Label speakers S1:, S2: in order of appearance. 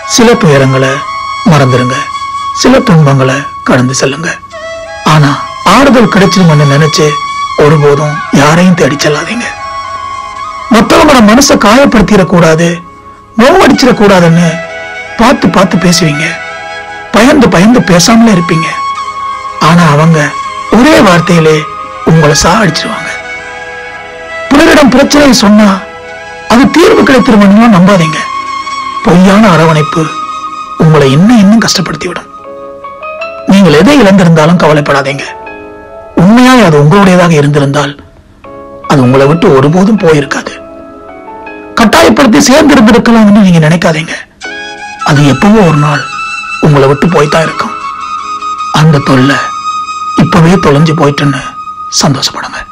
S1: சில துயரங்களை மறந்துருங்க சில துன்பங்களை கடந்து செல்லுங்க ஆனா ஆறுதல் கிடைச்சிருமன்னு நினைச்சு ஒருபோதும் யாரையும் தேடி செல்லாதீங்க மத்தவங்களோட மனசை காயப்படுத்திடக்கூடாது நோவடிச்சிடக்கூடாதுன்னு பார்த்து பார்த்து பேசுவீங்க பயந்து பயந்து பேசாமலே இருப்பீங்க ஆனா அவங்க ஒரே வார்த்தையிலே உங்களை சாகடிச்சிருவாங்க பிறரிடம் பிரச்சனையை சொன்னா அது தீர்வு கிடைத்திருவணும் நம்பாதீங்க பொய்யான அரவணைப்பு உங்களை இன்னும் இன்னும் கஷ்டப்படுத்தி விடும் நீங்கள் எதை இழந்திருந்தாலும் கவலைப்படாதீங்க உண்மையாய் அது உங்களுடையதாக இருந்திருந்தால் அது உங்களை விட்டு ஒருபோதும் போயிருக்காது கட்டாயப்படுத்தி சேர்ந்திருந்திருக்கலாம்னு நீங்க நினைக்காதீங்க அது எப்பவோ ஒரு நாள் உங்களை விட்டு போய்தான் இருக்கும் அந்த தொல்லை இப்பவே தொலைஞ்சு போயிட்டுன்னு சந்தோஷப்படுங்க